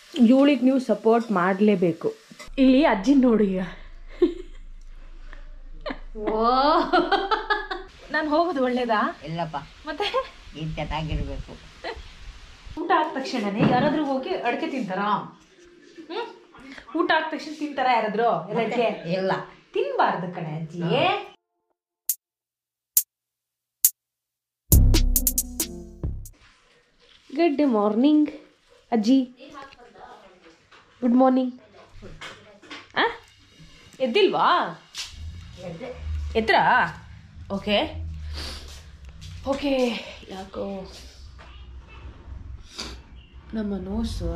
ಇವಳಿಗೆ ನೀವು ಸಪೋರ್ಟ್ ಮಾಡಲೇಬೇಕು ಇಲ್ಲಿ ಅಜ್ಜಿ ನೋಡಿ ಈಗ ಓ ನಾನು ಹೋಗೋದು ಒಳ್ಳೇದಾ ಇಲ್ಲಪ್ಪ ಮತ್ತೆ ಇದು ಚೆನ್ನಾಗಿರ್ಬೇಕು ಊಟ ಆದ ತಕ್ಷಣನೇ ಯಾರಾದ್ರೂ ಹೋಗಿ ಅಡಕೆ ತಿಂತಾರಾ ಹ್ಮ್ ಊಟ ಆದ ತಕ್ಷಣ ತಿಂತಾರಾ ಯಾರಾದ್ರೂ ಎಲ್ಲ ಅಡ್ಗೆ ಇಲ್ಲ ತಿನ್ಬಾರ್ದು ಕಣೆ ಅಜ್ಜಿ ಗುಡ್ ಮಾರ್ನಿಂಗ್ ಅಜ್ಜಿ ಗುಡ್ ಮಾರ್ನಿಂಗ್ ಆ ಎದ್ದಿಲ್ವಾ ಎದ್ರಾ ಓಕೆ ಓಕೆ ಯಾಕೋ ನಮ್ಮ ನೋಸು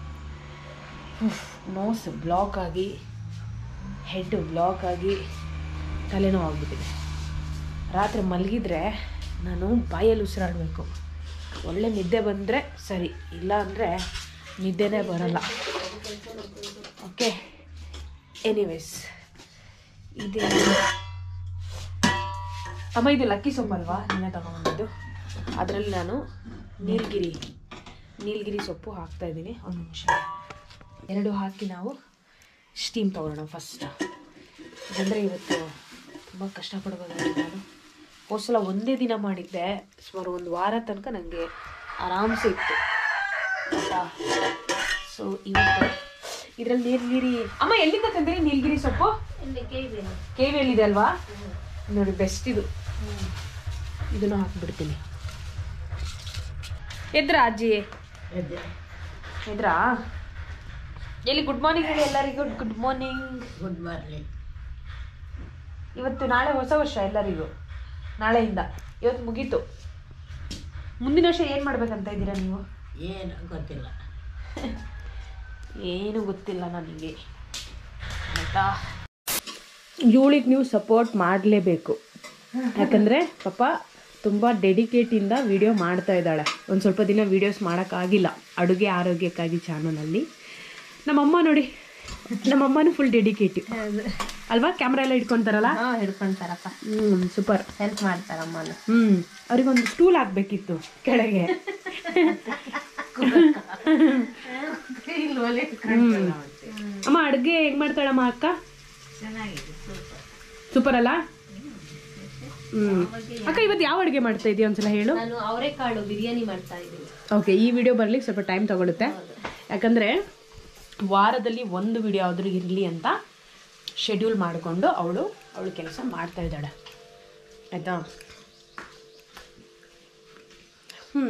ನೋಸ್ ಬ್ಲಾಕ್ ಆಗಿ ಹೆಡ್ ಬ್ಲಾಕ್ ಆಗಿ ತಲೆನೋವು ಆಗ್ಬಿಟ್ಟಿದೆ ರಾತ್ರಿ ಮಲಗಿದ್ರೆ ನಾನು ಬಾಯಲ್ಲಿ ಉಸಿರಾಡಬೇಕು ಒಳ್ಳೆ ನಿದ್ದೆ ಬಂದರೆ ಸರಿ ಇಲ್ಲ ಅಂದರೆ ನಿದ್ದೆನೇ ಬರಲ್ಲ ಓಕೆ ಎನಿವೇಸ್ ಇದೆ ಅಮ್ಮ ಇದು ಲಕ್ಕಿ ಸೊಪ್ಪು ಅಲ್ವಾ ನಿನ್ನೆ ತಗೊಂಡಿದ್ದು ಅದರಲ್ಲಿ ನಾನು ನೀಲಗಿರಿ ನೀಲಗಿರಿ ಸೊಪ್ಪು ಹಾಕ್ತಾ ಇದ್ದೀನಿ ಒಂದು ನಿಮಿಷ ಎರಡು ಹಾಕಿ ನಾವು ಸ್ಟೀಮ್ ತೊಗೊಳ್ಳೋಣ ಫಸ್ಟ್ ಅಂದರೆ ಇವತ್ತು ತುಂಬ ಕಷ್ಟಪಡ್ಬೋದಾಗಿದೆ ನಾನು ಹೋದ ಸಲ ಒಂದೇ ದಿನ ಮಾಡಿದ್ದೆ ಸುಮಾರು ಒಂದು ವಾರ ತನಕ ನನಗೆ ಆರಾಮ್ಸೆ ಇತ್ತು ಆಯ್ತಾ ಸೊ ಇವತ್ತು ಇದರಲ್ಲಿ ನೀಲಗಿರಿ ಅಮ್ಮ ಎಲ್ಲಿಂದ ತಂದಿರಿ ನೀಲಗಿರಿ ಸೊಪ್ಪು ಕೆ ವಿಯಲ್ಲಿದೆ ಅಲ್ವಾ ನೋಡಿ ಬೆಸ್ಟ್ ಇದು ಇದನ್ನು ಹಾಕಿಬಿಡ್ತೀನಿ ಎದ್ರಾ ಅಜ್ಜಿ ಎದ್ರಾ ಎಲ್ಲಿ ಗುಡ್ ಮಾರ್ನಿಂಗ್ ಹೇಳಿ ಎಲ್ಲರಿಗೂ ಗುಡ್ ಮಾರ್ನಿಂಗ್ ಗುಡ್ ಮಾರ್ನಿಂಗ್ ಇವತ್ತು ನಾಳೆ ಹೊಸ ವರ್ಷ ಎಲ್ಲರಿಗೂ ನಾಳೆಯಿಂದ ಇವತ್ತು ಮುಗೀತು ಮುಂದಿನ ವರ್ಷ ಏನು ಮಾಡ್ಬೇಕಂತ ಇದ್ದೀರಾ ನೀವು ಏನು ಗೊತ್ತಿಲ್ಲ ಏನು ಗೊತ್ತಿಲ್ಲ ನನಗೆ ಆಯಿತಾ ಇವಳಿಗೆ ನೀವು ಸಪೋರ್ಟ್ ಮಾಡಲೇಬೇಕು ಯಾಕಂದರೆ ಪಾಪ ತುಂಬ ಡೆಡಿಕೇಟಿಂದ ವಿಡಿಯೋ ಮಾಡ್ತಾ ಇದ್ದಾಳೆ ಒಂದು ಸ್ವಲ್ಪ ದಿನ ವೀಡಿಯೋಸ್ ಮಾಡೋಕ್ಕಾಗಿಲ್ಲ ಅಡುಗೆ ಆರೋಗ್ಯಕ್ಕಾಗಿ ಚಾನಲಲ್ಲಿ ನಮ್ಮಮ್ಮ ನೋಡಿ ನಮ್ಮಮ್ಮನೂ ಫುಲ್ ಡೆಡಿಕೇಟಿವ್ ಅಲ್ವಾ ಕ್ಯಾಮ್ರಾ ಎಲ್ಲ ಇಟ್ಕೊತಾರಲ್ಲ ಹಾಂ ಹಿಡ್ಕೊಂತಾರಪ್ಪ ಹ್ಞೂ ಸೂಪರ್ ಹೆಲ್ಪ್ ಮಾಡ್ತಾರಮ್ಮನ ಹ್ಞೂ ಅವ್ರಿಗೊಂದು ಸ್ಟೂಲ್ ಹಾಕ್ಬೇಕಿತ್ತು ಕೆಳಗೆ ಹ್ಮ್. ಅಮ್ಮ ಅಡುಗೆ ಹೆಂಗ್ ಮಾಡ್ತಾಳಮ್ಮ ಅಕ್ಕ ಚೆನ್ನಾಗಿದೆ ಸೂಪರ್ ಅಲ್ಲ ಹ್ಮ್ ಅಕ್ಕ ಇವತ್ತು ಯಾವ ಅಡುಗೆ ಮಾಡ್ತಾ ಇದೀಯ ಒಂದ್ಸಲ ಹೇಳು ನಾನು ಅವರೆಕಾಳು ಬಿರಿಯಾನಿ ಮಾಡ್ತಾ ಇದ್ದೀನಿ ಓಕೆ ಈ ವಿಡಿಯೋ ಬರ್ಲಿಕ್ಕೆ ಸ್ವಲ್ಪ ಟೈಮ್ ತಗೊಳುತ್ತೆ ಯಾಕಂದರೆ ವಾರದಲ್ಲಿ ಒಂದು ವಿಡಿಯೋ ಆದರೂ ಇರಲಿ ಅಂತ ಶೆಡ್ಯೂಲ್ ಮಾಡಿಕೊಂಡು ಅವಳು ಅವಳು ಕೆಲಸ ಮಾಡ್ತಾ ಇದ್ದಾಳೆ ಆಯಿತಾ ಹ್ಞೂ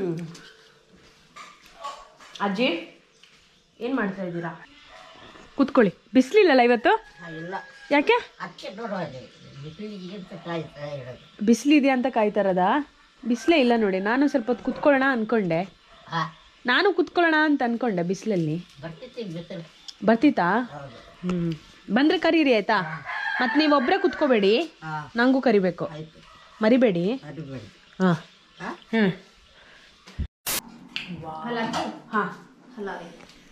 ಅಜ್ಜಿ ಏನು ಮಾಡ್ತಾ ಇದ್ದೀರಾ ಕೂತ್ಕೊಳ್ಳಿ ಬಿಸಿಲಿಲ್ಲಲ್ಲ ಇವತ್ತು ಇಲ್ಲ ಯಾಕೆ ಅಕ್ಕೆ ನೋಡೋದೆ ಬಿಸಿಲಿಗೆ ಅಂತ ಕಾಯ್ತಾ ಇರೋದು ಬಿಸಿಲಿದೆ ಅಂತ ಕಾಯ್ತಾ ಇರೋದಾ ಬಿಸಿಲೇ ಇಲ್ಲ ನೋಡಿ ನಾನು ಸ್ವಲ್ಪ ಹೊತ್ತು ಕುತ್ಕೊಳ್ಳೋಣ ಅಂದ್ಕೊಂಡೆ ಹಾಂ ನಾನು ಕುತ್ಕೊಳ್ಳೋಣ ಅಂತ ಅನ್ಕೊಂಡೆ ಬಿಸಿಲಲ್ಲಿ ಬರ್ತಿತ್ತು ಬಿಸಿಲು ಬರ್ತಿತ್ತಾ ಹೌದು ಹ್ಞೂ ಬಂದರೆ ಕರೀರಿ ಆಯ್ತಾ ಮತ್ತು ನೀವೊಬ್ಬರೇ ಕುತ್ಕೋಬೇಡಿ ಹಾಂ ನನಗೂ ಕರಿಬೇಕು ಆಯಿತು ಮರಿಬೇಡಿ ಅದು ಬೇಡ ಹಾಂ ಹಾಂ ಹ್ಞೂ ಹಲಾಕಿ ಹಾಂ ಹಲಾವಿ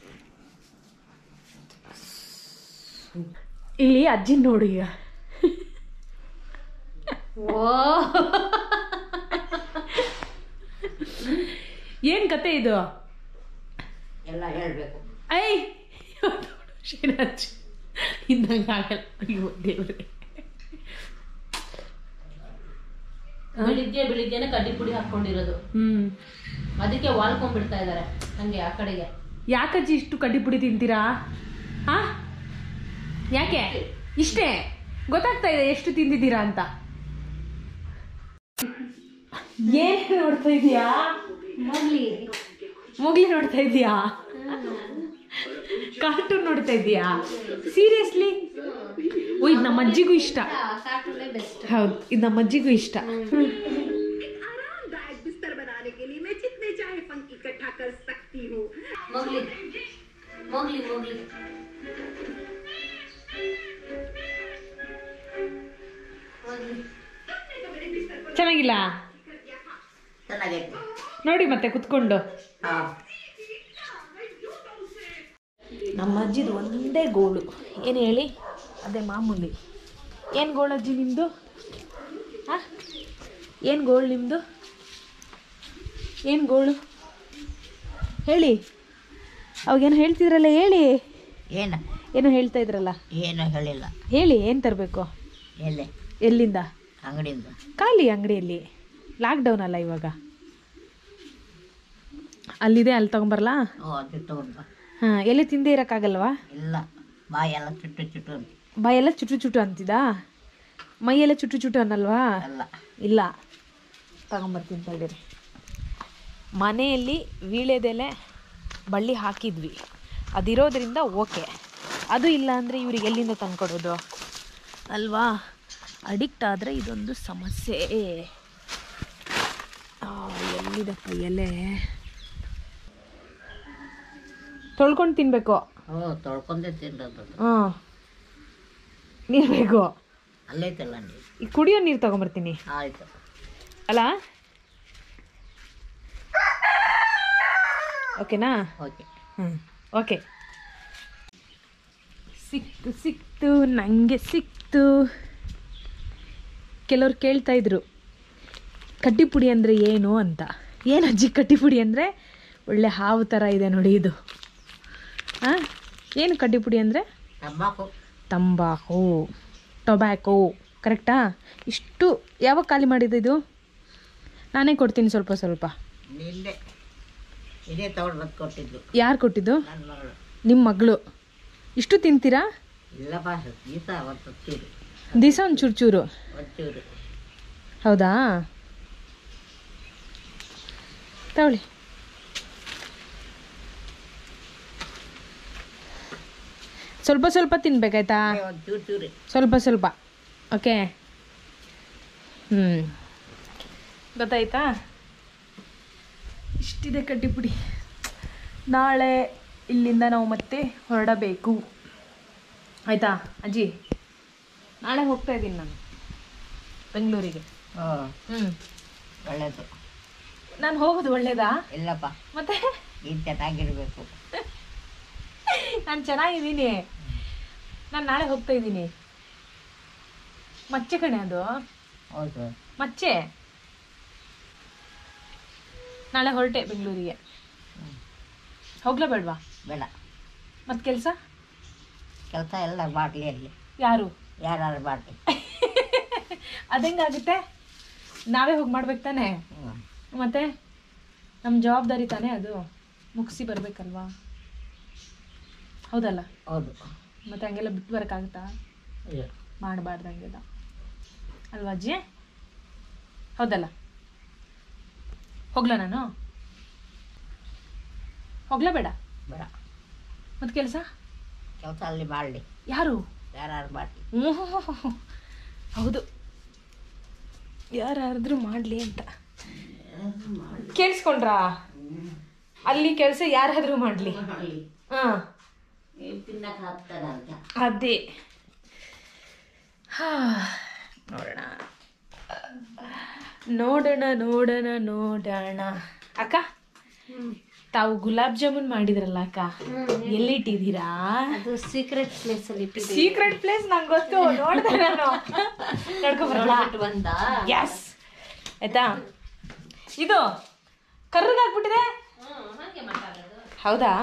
ಇಲ್ಲಿ ಅಜ್ಜಿ ನೋಡಿ ಈಗ ಓ ಏನು ಕತೆ ಇದು ಎಲ್ಲ ಹೇಳಬೇಕು ಐ ಶ್ರೀರಾಜ್ ಇದ್ದಂಗೆ ಆಗಲ್ಲ ಅಯ್ಯೋ ದೇವ್ರೆ ಬೆಳಿಗ್ಗೆ ಬೆಳಿಗ್ಗೆನೆ ಕಡ್ಡಿ ಪುಡಿ ಹಾಕೊಂಡಿರೋದು ಹ್ಞೂ ಅದಕ್ಕೆ ವಾಲ್ಕೊಂಡ್ಬಿಡ್ತಾ ಇದ್ದಾರೆ ಹಂಗೆ ಆ ಕಡೆಗೆ ಯಾಕಜ್ಜಿ ಇಷ್ಟು ಕಡ್ಡಿ ಪುಡಿ ತಿಂತೀರಾ ಹಾ ಯಾಕೆ ಇಷ್ಟೇ ಗೊತ್ತಾಗ್ತಾ ಇದೆ ಎಷ್ಟು ತಿಂದಿದ್ದೀರಾ ಅಂತ ಏನ್ ನೋಡ್ತಾ ಇದೀಯಾ ಮೊಗ್ಲಿ ಮೊಗ್ಲಿ ನೋಡ್ತಾ ಇದೀಯಾ ಕಾರ್ಟೂನ್ ನೋಡ್ತಾ ಇದೀಯಾ ಸೀರಿಯಸ್ಲಿ ಓ ಇದು ನಮ್ಮ ಅಜ್ಜಿಗೂ ಇಷ್ಟ ಕಾರ್ಟೂನೇ ಬೆಸ್ಟ್ ಹೌದು ಇದು ನಮ್ಮ ಅಜ್ಜಿಗೂ ಇಷ್ಟ आरामदायक बिस्तर बनाने के लिए मैं जितने चाहे फंक इकट्ठा कर सकती हूँ ಮೊಗ್ಲಿ ಮೊಗ್ಲಿ ಮೊಗ್ಲಿ ಮೊಗ್ಲಿ ಚೆನ್ನಾಗಿಲ್ಲ ಚೆನ್ನಾಗೈತೆ ನೋಡಿ ಮತ್ತೆ ಕುತ್ಕೊಂಡು ಹಾಂ ನಮ್ಮ ಅಜ್ಜಿದು ಒಂದೇ ಗೋಳು ಏನು ಹೇಳಿ ಅದೇ ಮಾಮೂಲಿ ಏನು ಗೋಳು ಅಜ್ಜಿ ನಿಮ್ಮದು ಹಾಂ ಏನು ಗೋಳು ನಿಮ್ಮದು ಏನು ಗೋಳು ಹೇಳಿ ಅವಾಗೇನು ಹೇಳ್ತಿದ್ರಲ್ಲ ಹೇಳಿ ಏನು ಏನೋ ಹೇಳ್ತಾ ಇದ್ರಲ್ಲ ಏನು ಹೇಳಿಲ್ಲ ಹೇಳಿ ಏನು ತರಬೇಕು ಎಲ್ಲೇ ಎಲ್ಲಿಂದ ಅಂಗಡಿಯಿಂದ ಖಾಲಿ ಅಂಗಡಿಯಲ್ಲಿ ಲಾಕ್ಡೌನ್ ಅಲ್ಲ ಇವಾಗ ಅಲ್ಲಿದೆ ಅಲ್ಲಿ ತಗೊಂಬರಲಾ ಓ ಅದು ತಗೊಂಡು ಬಾ ಹಾಂ ಎಲ್ಲಿ ತಿಂದೇ ಇರೋಕ್ಕಾಗಲ್ವಾ ಇಲ್ಲ ಬಾಯೆಲ್ಲ ಚುಟ್ಟು ಚುಟ್ಟು ಅಂತ ಬಾಯೆಲ್ಲ ಚುಟು ಚುಟು ಅಂತಿದಾ ಮೈಯೆಲ್ಲ ಚುಟು ಚುಟು ಅನ್ನಲ್ವಾ ಎಲ್ಲ ಇಲ್ಲ ತಗೊಂಬರ್ತೀನಿ ತಡೀರಿ ಮನೆಯಲ್ಲಿ ವೀಳ್ಯದೆಲೆ ಬಳ್ಳಿ ಹಾಕಿದ್ವಿ ಅದಿರೋದ್ರಿಂದ ಓಕೆ ಅದು ಇಲ್ಲ ಅಂದರೆ ಇವ್ರಿಗೆ ಎಲ್ಲಿಂದ ತಂದ್ಕೊಡೋದು ಅಲ್ವಾ ಅಡಿಕ್ಟ್ ಆದರೆ ಇದೊಂದು ಸಮಸ್ಯೆ ಆ, ಎಲ್ಲಿದಪ್ಪ ಎಲೆ ತೊಳ್ಕೊಂಡು ತಿನ್ನಬೇಕು ಓ ತೊಳ್ಕೊಂಡೇ ತಿನ್ನೋದು ಹಾಂ ನೀರು ಬೇಕು ಅಲ್ಲೈತಲ್ಲ ನೀರು ಈಗ ಕುಡಿಯೋ ನೀರು ತಗೊಂಬರ್ತೀನಿ ಆಯಿತು ಅಲ್ಲ ಓಕೆನಾ ಓಕೆ ಹ್ಞೂ ಓಕೆ ಸಿಕ್ತು ಸಿಕ್ತು ನನಗೆ ಸಿಕ್ತು ಕೆಲವ್ರು ಕೇಳ್ತಾ ಇದ್ರು ಕಡ್ಡಿಪುಡಿ ಅಂದರೆ ಏನು ಅಂತ ಏನು ಅಜ್ಜಿ ಕಡ್ಡಿಪುಡಿ ಅಂದರೆ ಒಳ್ಳೆ ಹಾವು ಥರ ಇದೆ ನೋಡಿ ಇದು ಹಾಂ ಏನು ಕಡ್ಡಿಪುಡಿ ಅಂದರೆ ತಂಬಾಕು ತಂಬಾಕು ಟೊಬ್ಯಾಕೋ ಕರೆಕ್ಟಾ ಇಷ್ಟು ಯಾವಾಗ ಖಾಲಿ ಮಾಡಿದ್ದು ಇದು ನಾನೇ ಕೊಡ್ತೀನಿ ಸ್ವಲ್ಪ ಸ್ವಲ್ಪ ನಿನ್ನೆ ಇದೇ ತಗೊಂಡು ಬಂದು ಕೊಟ್ಟಿದ್ದು ಯಾರು ಕೊಟ್ಟಿದ್ದು ನನ್ನ ಮಗಳು ನಿಮ್ಮ ಮಗಳು ಇಷ್ಟು ತಿಂತೀರಾ ಇಲ್ಲಪ್ಪ ಗೀತ ಒಂದು ಚೂರು ದಿವಸ ಒಂದು ಚೂರು ಚೂರು ಒಂಚೂರು ಹೌದಾ ತಗೊಳ್ಳಿ ಸ್ವಲ್ಪ ಸ್ವಲ್ಪ ತಿನ್ಬೇಕಾಯ್ತಾ ಒಂದು ಚೂರು ಚೂರು ಸ್ವಲ್ಪ ಸ್ವಲ್ಪ ಓಕೆ ಹ್ಞೂ ಗೊತ್ತಾಯ್ತಾ ಇಷ್ಟಿದೆ ಕಡ್ಡಿಪುಡಿ ನಾಳೆ ಇಲ್ಲಿಂದ ನಾವು ಮತ್ತೆ ಹೊರಡಬೇಕು ಆಯಿತಾ ಅಜ್ಜಿ ನಾಳೆ ಹೋಗ್ತಾ ಇದ್ದೀನಿ ನಾನು ಬೆಂಗಳೂರಿಗೆ ಹ್ಞೂ ಹ್ಞೂ ಒಳ್ಳೇದು ನಾನು ಹೋಗೋದು ಒಳ್ಳೇದಾ ಇಲ್ಲಪ್ಪ ಮತ್ತೆ ನೀನು ಚೆನ್ನಾಗಿರ್ಬೇಕು ನಾನು ಚೆನ್ನಾಗಿದ್ದೀನಿ ನಾನು ನಾಳೆ ಹೋಗ್ತಾ ಇದ್ದೀನಿ ಮಚ್ಚೆ ಕಣೆ ಅದು ಹೌದು ಮಚ್ಚೆ ನಾಳೆ ಹೊರಟೆ ಬೆಂಗಳೂರಿಗೆ ಹೋಗ್ಲಾ ಬೇಡವಾ ಬೇಡ ಮತ್ತೆ ಕೆಲಸ ಕೆಲಸ ಎಲ್ಲ ಬಾಟ್ಲಿಯಲ್ಲಿ ಯಾರು ಯಾರು ಬಾಟ್ಲಿ ಅದಂಗಾಗುತ್ತೆ ನಾವೇ ಹೋಗಿ ಮಾಡ್ಬೇಕು ತಾನೆ ಹ್ಞೂ ಮತ್ತೆ ನಮ್ಮ ಜವಾಬ್ದಾರಿ ತಾನೇ ಅದು ಮುಗಿಸಿ ಬರ್ಬೇಕಲ್ವಾ ಹೌದಲ್ಲ ಹೌದು ಮತ್ತೆ ಹಂಗೆಲ್ಲ ಬಿಟ್ಟು ಬರೋಕ್ಕಾಗುತ್ತಾ ಇಲ್ಲ ಮಾಡಬಾರ್ದು ಹಂಗೆಲ್ಲ ಅಲ್ವಾ ಅಜ್ಜಿ ಹೌದಲ್ಲ ಹೋಗ್ಲಾ ನಾನು ಹೋಗ್ಲಾ ಬೇಡ ಬೇಡ ಮತ್ತೆ ಕೆಲಸ ಕೆಲಸ ಅಲ್ಲಿ ಮಾಡಲಿ ಯಾರು ಯಾರು ಬಾಟ್ಲಿ ಹ್ಮ್. ಹೌದು ಯಾರಾದ್ರೂ ಮಾಡಲಿ ಅಂತ ಕೇಳಿಸ್ಕೊಂಡ್ರಾ ಅಲ್ಲಿ ಕೆಲಸ ಯಾರಾದ್ರೂ ಮಾಡಲಿ ಹಾಂ ತಿನ್ನಕ್ಕೆ ಹಾಕ್ತಾರೆ ಅಂತ ಅದೇ ಹಾ ನೋಡೋಣ ನೋಡೋಣ ನೋಡೋಣ ನೋಡೋಣ ಅಕ್ಕ ತಾವು ಗುಲಾಬ್ ಜಾಮೂನ್ ಮಾಡಿದ್ರಲ್ಲ ಅಕ್ಕ ಎಲ್ಲಿಟ್ಟಿದ್ದೀರಾ ಅದು ಸೀಕ್ರೆಟ್ ಪ್ಲೇಸ್ ಅಲ್ಲಿ ಇಟ್ಟಿದ್ದೀವಿ ಸೀಕ್ರೆಟ್ ಪ್ಲೇಸ್ ನಂಗೆ ಗೊತ್ತು ನೋಡ್ದೆ ನಾನು ನಡ್ಕೊ ಬರಲ್ಲ ಬಂದ ಎಸ್ ಆಯ್ತಾ ಇದು ಕರ್ರಗಾಗ್ಬಿಟ್ಟಿದೆ ಹೌದಾ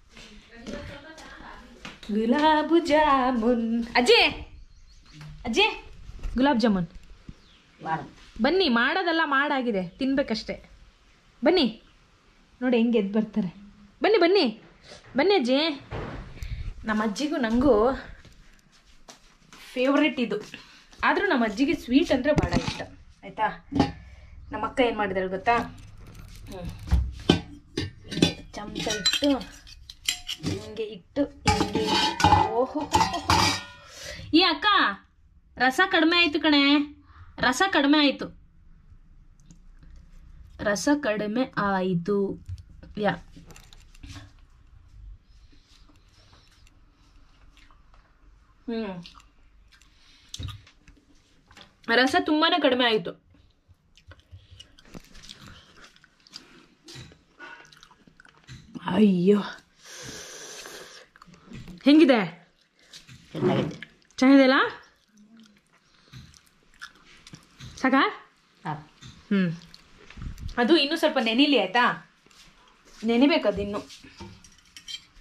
ಗುಲಾಬು ಜಾಮೂನ್ ಅಜ್ಜಿ ಅಜ್ಜಿ ಗುಲಾಬ್ ಜಾಮೂನ್ ಮಾಡು ಬನ್ನಿ ಮಾಡೋದೆಲ್ಲ ಮಾಡಾಗಿದೆ ತಿನ್ಬೇಕಷ್ಟೆ ಬನ್ನಿ ನೋಡಿ ಹೆಂಗೆ ಎದ್ದು ಬರ್ತಾರೆ ಬನ್ನಿ ಬನ್ನಿ ಬನ್ನಿ ಅಜ್ಜಿ ನಮ್ಮ ಅಜ್ಜಿಗೂ ನನಗೂ ಫೇವ್ರೆಟ್ ಇದು ಆದರೂ ನಮ್ಮ ಅಜ್ಜಿಗೆ ಸ್ವೀಟ್ ಅಂದರೆ ಭಾಳ ಇಷ್ಟ ಆಯಿತಾ ನಮ್ಮ ಅಕ್ಕ ಏನು ಮಾಡಿದಾಳೆ ಗೊತ್ತಾ ಹ್ಞೂ ಚಮಚ ಇಟ್ಟು ಹಿಂಗೆ ಇಟ್ಟು ಹಿಂಗೆ ಇಟ್ಟು. ಓಹೋ ಈ ಅಕ್ಕ ರಸ ಕಡಿಮೆ ಆಯಿತು ಕಣೆ ರಸ ಕಡಿಮೆ ಆಯಿತು ರಸ ಕಡಿಮೆ ಆಯಿತು ಯಾ ಹ್ಞೂ ರಸ ತುಂಬಾನೇ ಕಡಿಮೆ ಆಯಿತು ಅಯ್ಯೋ ಹೆಂಗಿದೆ ಚೆನ್ನಾಗಿದೆ ಚೆನ್ನಾಗಿದೆಯಲ್ಲ ಸಾಕಾ ಸಾಕು ಹ್ಞೂ ಅದು ಇನ್ನೂ ಸ್ವಲ್ಪ ನೆನಿಲಿ ಆಯಿತಾ ನೆನಿಬೇಕು ಅದು ಇನ್ನೂ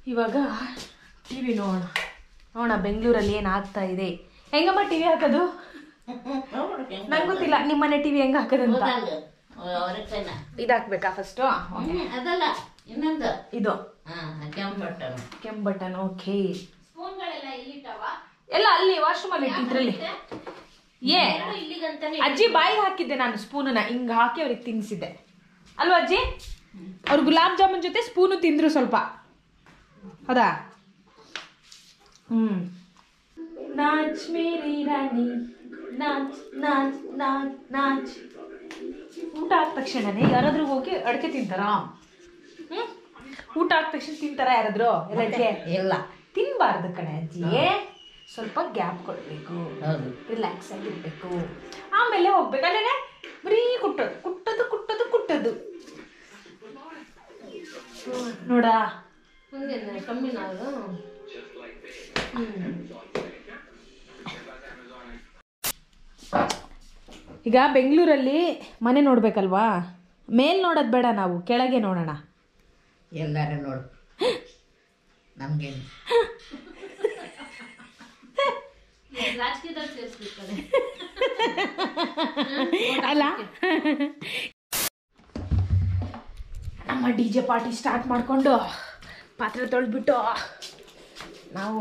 ಇವಾಗ ಟಿ ವಿ ನೋಡೋಣ ನೋಡೋಣ ಬೆಂಗಳೂರಲ್ಲಿ ಏನು ಆಗ್ತಾ ಇದೆ ಹೆಂಗಮ್ಮ ಟಿ ವಿ ಹಾಕೋದು ನಂಗೆ ಗೊತ್ತಿಲ್ಲ ನಿಮ್ಮನೆ ಟಿ ವಿ ಹೆಂಗೆ ಹಾಕೋದಂತ ಅವ್ರಿಗೆ ಇದು ಹಾಕ್ಬೇಕಾ ಫಸ್ಟು ಅದಲ್ಲ ಇನ್ನೊಂದು ಇದು ಹಾ ಕೆಂಪಟ್ಟನು ಕೆಂಪು ಬಟನ್ ಓಕೆ ಸ್ಪೂನ್ಗಳೆಲ್ಲ ಇಲ್ಲಿಟ್ಟವ ಎಲ್ಲ ಅಲ್ಲಿ ವಾಶ್ರೂಮಲ್ಲಿ ಇದ್ರಲ್ಲಿ ಏ ಇಲ್ಲಿಗಂತಾನೆ ಅಜ್ಜಿ ಬಾಯಿಗೆ ಹಾಕಿದ್ದೆ ನಾನು ಸ್ಪೂನನ್ನ ಹಿಂಗೆ ಹಾಕಿ ಅವ್ರಿಗೆ ತಿನ್ನಿಸಿದ್ದೆ ಅಲ್ವಾ ಅಜ್ಜಿ ಅವ್ರು ಗುಲಾಬ್ ಜಾಮೂನ್ ಜೊತೆ ಸ್ಪೂನು ತಿಂದ್ರು ಸ್ವಲ್ಪ ಹೌದಾ ಹ್ಮ್ ನಾಚ್ ಮೇರಿ ರಾಣಿ ನಾಚ್ ನಾಚ್ ನಾಚ್ ನಾಚ್ ಊಟ ಆದ ತಕ್ಷಣನೇ ಯಾರಾದ್ರೂ ಹೋಗಿ ಅಡಕೆ ತಿಂತಾರಾ ಹ್ಮ್ ಊಟ ಆದ ತಕ್ಷಣ ತಿಂತಾರ ಯಾರಾದ್ರೂ ಎಲ್ಲ ಅಡ್ಗೆ ಇಲ್ಲ ತಿನ್ಬಾರ್ದು ಕಣೆ ಅಜ್ಜಿ ಸ್ವಲ್ಪ ಗ್ಯಾಪ್ ಕೊಡ್ಬೇಕು ಹೌದು ರಿಲ್ಯಾಕ್ಸ್ ಆಗಿರ್ಬೇಕು ಆಮೇಲೆ ಹೋಗ್ಬೇಕು ಅಲ್ಲೇನೆ ಬರೀ ಕುಟ್ಟೋದು ಕುಟ್ಟೋದು ಕುಟ್ಟೋದು ಕುಟ್ಟೋದು ನೋಡಾ ಹಂಗೆ ಕಮ್ಮಿ ನಾವು ಈಗ ಬೆಂಗಳೂರಲ್ಲಿ ಮನೆ ನೋಡ್ಬೇಕಲ್ವಾ ಮೇಲ್ ನೋಡೋದು ಬೇಡ ನಾವು ಕೆಳಗೆ ನೋಡೋಣ ಎಲ್ಲರೂ ನೋಡು ನಮ್ಗೇನು ರಾಜಕೀಯದಲ್ಲಿ ಸೇರಿಸ್ಬಿಡ್ತಾರೆ ಅಲ್ಲ ನಮ್ಮ ಡಿ ಜೆ ಪಾರ್ಟಿ ಸ್ಟಾರ್ಟ್ ಮಾಡಿಕೊಂಡು ಪಾತ್ರೆ ತೊಳೆದ್ಬಿಟ್ಟು ನಾವು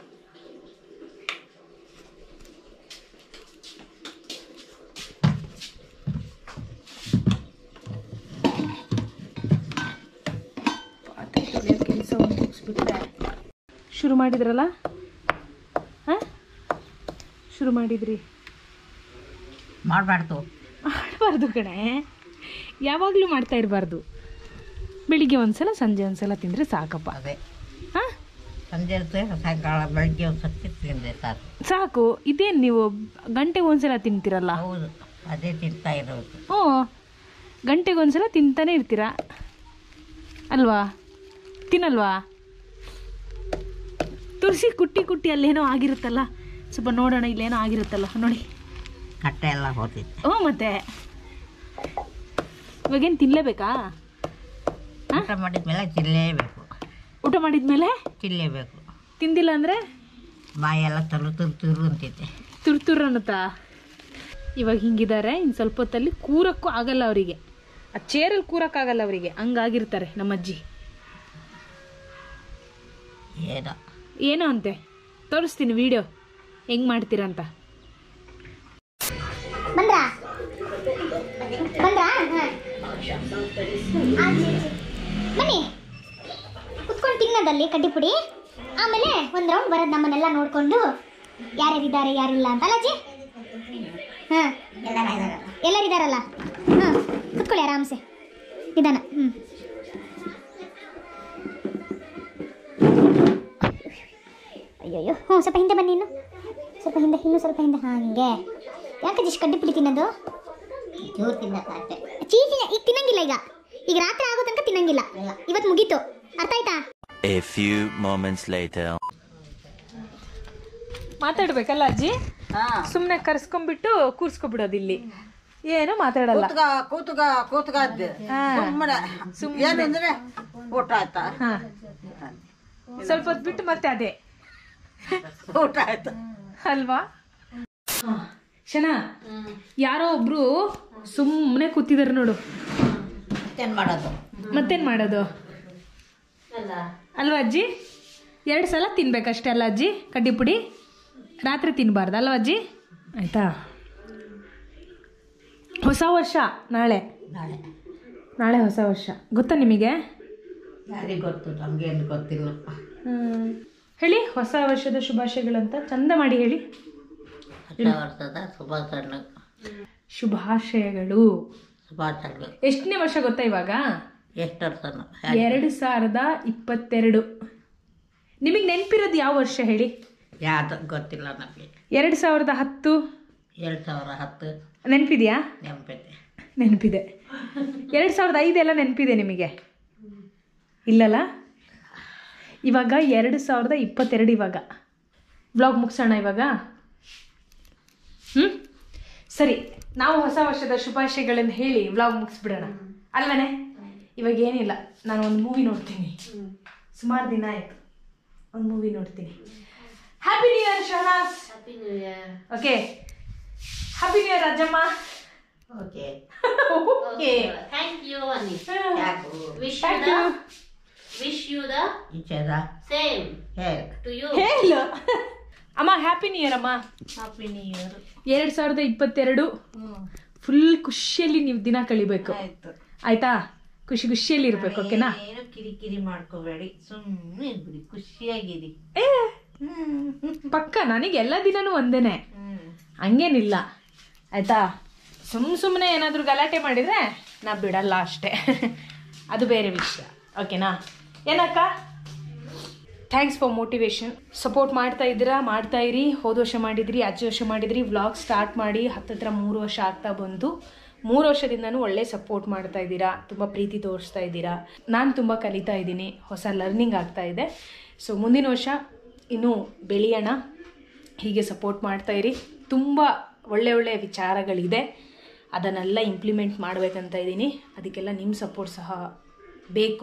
ಪಾತ್ರೆ ತೊಳೆಯೋ ಕೆಲಸ ಮುಗಿಸ್ಬಿಟ್ರೆ ಶುರು ಮಾಡಿದ್ರಲ್ಲ ಹಾಂ ಶುರು ಮಾಡಿದ್ರಿ ಮಾಡಬಾರ್ದು ಮಾಡಬಾರ್ದು ಕಣೆ ಯಾವಾಗಲೂ ಮಾಡ್ತಾ ಇರಬಾರ್ದು ಬೆಳಿಗ್ಗೆ ಒಂದ್ಸಲ ಸಂಜೆ ಒಂದ್ಸಲ ತಿಂದರೆ ಸಾಕಪ್ಪ ಅದೇ ಹಾಂ ಸಂಜೆ ಹೊತ್ತು ಸಾಯಂಕಾಲ ಬೆಳಗ್ಗೆ ಒಂದು ಸರ್ತಿ ತಿಂದೆ ಸಾಕು ಸಾಕು ಇದೇನು ನೀವು ಗಂಟೆಗೆ ಒಂದ್ಸಲ ತಿಂತೀರಲ್ಲ ಹೌದು ಅದೇ ತಿಂತಾ ಇರೋದು ಹ್ಞೂ ಗಂಟೆಗೆ ಒಂದ್ಸಲ ತಿಂತಾನೆ ಇರ್ತೀರಾ ಅಲ್ವಾ ತಿನ್ನಲ್ವಾ ತುಳಸಿ ಕುಟ್ಟಿ ಕುಟ್ಟಿ ಅಲ್ಲೇನೋ ಆಗಿರುತ್ತಲ್ಲ ಸ್ವಲ್ಪ ನೋಡೋಣ ಇಲ್ಲೇನೋ ಆಗಿರುತ್ತಲ್ಲ ನೋಡಿ ಕಟ್ಟೆ ಎಲ್ಲ ಹೋತಿತ್ತು ಹ್ಞೂ ಮತ್ತೆ ಇವಾಗೇನು ತಿನ್ನಲೇಬೇಕಾ ಊಟ ಮಾಡಿದ್ಮೇಲೆ ತಿನ್ನಲೇಬೇಕು ಊಟ ಮಾಡಿದ್ಮೇಲೆ ತಿನ್ನಲೇಬೇಕು ತಿಂದಿಲ್ಲ ಅಂದರೆ ಬಾಯೆಲ್ಲ ತರು ತುರು ತುರು ಅಂತಿದ್ದೆ ತುರ್ ತುರ್ ಅನ್ನುತ್ತಾ ಇವಾಗ ಹಿಂಗಿದ್ದಾರೆ ಇನ್ನು ಸ್ವಲ್ಪ ಹೊತ್ತಲ್ಲಿ ಕೂರಕ್ಕೂ ಆಗಲ್ಲ ಅವರಿಗೆ ಆ ಚೇರಲ್ಲಿ ಕೂರಕ್ಕಾಗಲ್ಲ ಅವರಿಗೆ ಹಂಗಾಗಿರ್ತಾರೆ ನಮ್ಮ ಅಜ್ಜಿ ಏನೋ ಏನೋ ಅಂತೆ ತೋರಿಸ್ತೀನಿ ವಿಡಿಯೋ ಹೆಂಗೆ ಮಾಡ್ತೀರಂತ ಬಂದ್ರಾ ಬಂದ್ರಾ ಬನ್ನಿ ಕುತ್ಕೊಂಡು ತಿನ್ನೋದಲ್ಲಿ ಕಡ್ಡಿಪುಡಿ ಆಮೇಲೆ ಒಂದು ರೌಂಡ್ ಬರೋದು ನಮ್ಮನ್ನೆಲ್ಲ ನೋಡಿಕೊಂಡು ಯಾರ್ಯಾರಿದ್ದಾರೆ ಯಾರಿಲ್ಲ ಅಂತ ಅಲ್ಲಾಜಿ ಹಾಂ ಎಲ್ಲರಿದ್ದಾರಲ್ಲ ಹಾಂ ಕುತ್ಕೊಳ್ಳಿ ಆರಾಮ್ಸೆ ನಿಧಾನ ಹ್ಞೂ ಅಯ್ಯಯ್ಯೋ ಹ್ಞೂ ಸ್ವಲ್ಪ ಹಿಂದೆ ಬನ್ನಿ ಇನ್ನು ಸ್ವಲ್ಪ ಹಿಂದೆ ಇನ್ನೂ ಸ್ವಲ್ಪ ಹಿಂದೆ ಹಾಗೆ ಯಾಕೆ ಇಷ್ಟು ಕಡ್ಡಿಪುಡಿ ತಿನ್ನೋದು ಚೂರು ತಿನ್ನಕ್ಕಾಗ್ತೆ ಚೀಸ್ ಈಗ ತಿನ್ನಂಗಿಲ್ಲ ಈಗ ಈಗ ರಾತ್ರಿ ಆಗೋ ತನಕ ತಿನ್ನಂಗಿಲ್ಲ ಇವತ್ತು ಮುಗೀತು ಅರ್ಥ ಆಯ್ತಾ A few moments later. ಮಾತಾಡ್ಬೇಕಲ್ಲ ಅಜ್ಜಿ ಸುಮ್ಮನೆ ಕರ್ಸ್ಕೊಂಡ್ಬಿಟ್ಟು ಕೂರ್ಸ್ಕೊಬಿಡೋದು ಇಲ್ಲಿ ಏನು ಮಾತಾಡಲ್ಲ ಕೂತ್ಗ ಕೂತ್ಗ ಕೂತ್ಗದ್ದೆ ಸುಮ್ಮನೆ ಏನಂದ್ರೆ ಊಟ ಆಯ್ತಾ ಹಾ ಸ್ವಲ್ಪ ಹೊತ್ತು ಬಿಟ್ಟು ಮತ್ತೆ ಅದೇ ಊಟ ಆಯ್ತಾ ಅಲ್ವಾ ಶನಾ ಯಾರೋ ಒಬ್ರು ಸುಮ್ಮನೆ ಕೂತಿದಾರೆ ನೋಡು ಮತ್ತೇನು ಮಾಡೋದು ಮತ್ತೇನ್ ಮಾಡೋದು ಅಲ್ಲ ಅಲ್ವಾ ಅಜ್ಜಿ ಎರಡು ಸಲ ತಿನ್ಬೇಕಷ್ಟೇ ಅಲ್ಲ ಅಜ್ಜಿ ಕಡ್ಡಿ ಪುಡಿ ರಾತ್ರಿ ತಿನ್ನಬಾರ್ದು ಅಲ್ವಾ ಅಜ್ಜಿ ಆಯ್ತಾ ಹೊಸ ವರ್ಷ ನಾಳೆ ನಾಳೆ ನಾಳೆ ಹೊಸ ವರ್ಷ ಗೊತ್ತಾ ನಿಮಗೆ ಯಾರಿಗೆ ಗೊತ್ತು ನಮಗೇನು ಗೊತ್ತಿಲ್ಲ ಹ್ಮ್. ಹೇಳಿ ಹೊಸ ವರ್ಷದ ಶುಭಾಶಯಗಳಂತ ಚಂದ ಮಾಡಿ ಹೇಳಿ ಹೊಸ ವರ್ಷದ ಶುಭಾಶಯ ಶುಭಾಶಯಗಳು ಶುಭಾಶಯಗಳು ಎಷ್ಟನೇ ವರ್ಷ ಗೊತ್ತಾ ಇವಾಗ ಎಷ್ಟು ವರ್ಷನೋ ಎರಡು ಸಾವಿರದ ಇಪ್ಪತ್ತೆರಡು ನಿಮಗೆ ನೆನಪಿರೋದು ಯಾವ ವರ್ಷ ಹೇಳಿ ಯಾವುದು ಗೊತ್ತಿಲ್ಲ ನಮಗೆ ಎರಡು ಸಾವಿರದ ಹತ್ತು ಎರಡು ಸಾವಿರ ಹತ್ತು ನೆನಪಿದೆಯಾ ನೆನಪಿದೆ ನೆನಪಿದೆ ಎರಡು ಸಾವಿರದ ಐದೆಲ್ಲ ನೆನಪಿದೆ ನಿಮಗೆ ಇಲ್ಲಲ್ಲ ಇವಾಗ ಎರಡು ಸಾವಿರದ ಇಪ್ಪತ್ತೆರಡು ಇವಾಗ ಬ್ಲಾಗ್ ಮುಗಿಸೋಣ ಇವಾಗ ಹ್ಞೂ ಸರಿ ನಾವು ಹೊಸ ವರ್ಷದ ಶುಭಾಶಯಗಳನ್ನು ಹೇಳಿ ವ್ಲಾಗ್ ಮುಗಿಸ್ಬಿಡೋಣ ಅಲ್ವನೇ ಇವಾಗ ಏನಿಲ್ಲ ನಾನು ಒಂದು ಮೂವಿ ನೋಡ್ತೀನಿ ಸುಮಾರು ದಿನ ಆಯ್ತು ಒಂದು ಮೂವಿ ನೋಡ್ತೀನಿ happy new year Shahnaz happy new year okay happy new year Rajamma okay okay thank you ಅನ್ನಿ ಯಾಕು wish you Thank the you. Wish you the ಈಚೆದ ಸೇಮ್ ಹೇಳ ಟು ಯು ಹೇಳು ಅಮ್ಮ ಹ್ಯಾಪಿ ನ್ಯೂ ಇಯರ್ ಅಮ್ಮ ಹ್ಯಾಪಿ ನ್ಯೂ ಇಯರ್ ಎರಡ್ ಸಾವಿರದ ಇಪ್ಪತ್ತೆರಡು ಫುಲ್ ಖುಷಿಯಲ್ಲಿ ನೀವು ದಿನ ಕಳಿಬೇಕು ಆಯ್ತು ಆಯ್ತಾ ಖುಷಿ ಖುಷಿಯಲ್ಲಿ ಇರ್ಬೇಕು ಓಕೆನಾ ಏನು ಕಿರಿಕಿರಿ ಮಾಡ್ಕೋಬೇಡಿ ಸುಮ್ಮನೆ ಇರ್ಬಿಡಿ ಖುಷಿಯಾಗಿರಿ ಏ ಪಕ್ಕ ನನಗೆ ಎಲ್ಲ ದಿನನೂ ಒಂದೇನೆ ಹ್ಮ್ ಹಂಗೇನಿಲ್ಲ ಆಯ್ತಾ ಸುಮ್ ಸುಮ್ಮನೆ ಏನಾದರೂ ಗಲಾಟೆ ಮಾಡಿದರೆ ನಾ ಬಿಡಲ್ಲ ಅಷ್ಟೇ ಅದು ಬೇರೆ ವಿಷಯ ಓಕೆನಾ ಏನಕ್ಕ ಥ್ಯಾಂಕ್ಸ್ ಫಾರ್ ಮೋಟಿವೇಶನ್ ಸಪೋರ್ಟ್ ಮಾಡ್ತಾ ಇದ್ದೀರಾ ಮಾಡ್ತಾ ಇರಿ ಹೋದ ವರ್ಷ ಮಾಡಿದ್ರಿ ಅಜ್ಜ ವರ್ಷ ಮಾಡಿದ್ರಿ ವ್ಲಾಗ್ ಸ್ಟಾರ್ಟ್ ಮಾಡಿ ಹತ್ತತ್ರ ಮೂರು ವರ್ಷ ಆಗ್ತಾ ಬಂತು ಮೂರು ವರ್ಷದಿಂದನೂ ಒಳ್ಳೆ ಸಪೋರ್ಟ್ ಮಾಡ್ತಾ ಇದ್ದೀರಾ ತುಂಬ ಪ್ರೀತಿ ತೋರಿಸ್ತಾ ಇದ್ದೀರಾ ನಾನು ತುಂಬ ಕಲಿತಾ ಇದ್ದೀನಿ ಹೊಸ ಲರ್ನಿಂಗ್ ಆಗ್ತಾ ಇದೆ ಸೊ ಮುಂದಿನ ವರ್ಷ ಇನ್ನೂ ಬೆಳೆಯೋಣ ಹೀಗೆ ಸಪೋರ್ಟ್ ಮಾಡ್ತಾ ಇರಿ ತುಂಬ ಒಳ್ಳೆ ಒಳ್ಳೆಯ ವಿಚಾರಗಳಿದೆ ಅದನ್ನೆಲ್ಲ ಇಂಪ್ಲಿಮೆಂಟ್ ಮಾಡಬೇಕಂತ ಇದ್ದೀನಿ ಅದಕ್ಕೆಲ್ಲ ನಿಮ್ಮ ಸಪೋರ್ಟ್ ಸಹ ಬೇಕು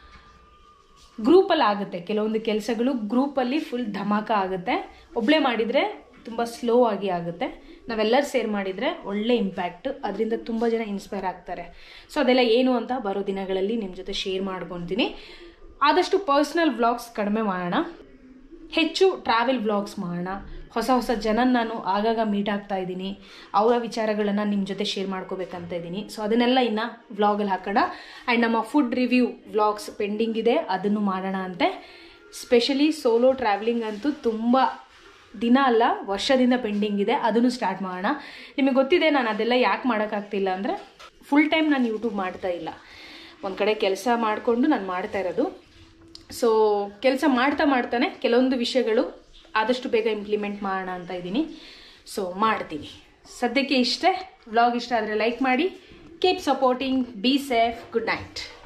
ಗ್ರೂಪಲ್ಲಿ ಆಗುತ್ತೆ ಕೆಲವೊಂದು ಕೆಲಸಗಳು ಗ್ರೂಪಲ್ಲಿ ಫುಲ್ ಧಮಾಕ ಆಗುತ್ತೆ ಒಬ್ಬಳೇ ಮಾಡಿದರೆ ತುಂಬ ಸ್ಲೋ ಆಗಿ ಆಗುತ್ತೆ ನಾವೆಲ್ಲರೂ ಸೇರ್ ಮಾಡಿದರೆ ಒಳ್ಳೆ ಇಂಪ್ಯಾಕ್ಟ್ ಅದರಿಂದ ತುಂಬ ಜನ ಇನ್ಸ್ಪೈರ್ ಆಗ್ತಾರೆ ಸೊ ಅದೆಲ್ಲ ಏನು ಅಂತ ಬರೋ ದಿನಗಳಲ್ಲಿ ನಿಮ್ಮ ಜೊತೆ ಶೇರ್ ಮಾಡ್ಕೊತೀನಿ ಆದಷ್ಟು ಪರ್ಸ್ನಲ್ ವ್ಲಾಗ್ಸ್ ಕಡಿಮೆ ಮಾಡೋಣ ಹೆಚ್ಚು ಟ್ರಾವೆಲ್ ವ್ಲಾಗ್ಸ್ ಮಾಡೋಣ ಹೊಸ ಹೊಸ ಜನನ ನಾನು ಆಗಾಗ ಮೀಟ್ ಆಗ್ತಾ ಇದ್ದೀನಿ ಅವರ ವಿಚಾರಗಳನ್ನು ನಿಮ್ಮ ಜೊತೆ ಶೇರ್ ಮಾಡ್ಕೋಬೇಕಂತ ಇದ್ದೀನಿ ಸೊ ಅದನ್ನೆಲ್ಲ ಇನ್ನು ವ್ಲಾಗಲ್ಲಿ ಹಾಕೋಣ ಆ್ಯಂಡ್ ನಮ್ಮ ಫುಡ್ ರಿವ್ಯೂ ವ್ಲಾಗ್ಸ್ ಪೆಂಡಿಂಗ್ ಇದೆ ಅದನ್ನು ಮಾಡೋಣ ಅಂತೆ ಸ್ಪೆಷಲಿ ಸೋಲೋ ಟ್ರಾವೆಲಿಂಗ್ ಅಂತೂ ತುಂಬ ದಿನ ಅಲ್ಲ ವರ್ಷದಿಂದ ಪೆಂಡಿಂಗ್ ಇದೆ ಅದನ್ನು ಸ್ಟಾರ್ಟ್ ಮಾಡೋಣ ನಿಮಗೆ ಗೊತ್ತಿದೆ ನಾನು ಅದೆಲ್ಲ ಯಾಕೆ ಮಾಡೋಕ್ಕಾಗ್ತಿಲ್ಲ ಅಂದರೆ ಫುಲ್ ಟೈಮ್ ನಾನು ಯೂಟ್ಯೂಬ್ ಮಾಡ್ತಾ ಇಲ್ಲ ಒಂದು ಕಡೆ ಕೆಲಸ ಮಾಡಿಕೊಂಡು ನಾನು ಮಾಡ್ತಾ ಇರೋದು ಸೊ ಕೆಲಸ ಮಾಡ್ತಾ ಮಾಡ್ತಾನೆ ಕೆಲವೊಂದು ವಿಷಯಗಳು ಆದಷ್ಟು ಬೇಗ ಇಂಪ್ಲಿಮೆಂಟ್ ಮಾಡೋಣ ಅಂತ ಇದ್ದೀನಿ ಸೊ ಮಾಡ್ತೀನಿ ಸದ್ಯಕ್ಕೆ ಇಷ್ಟೇ ವ್ಲಾಗ್ ಇಷ್ಟ ಆದರೆ ಲೈಕ್ ಮಾಡಿ keep supporting be safe good night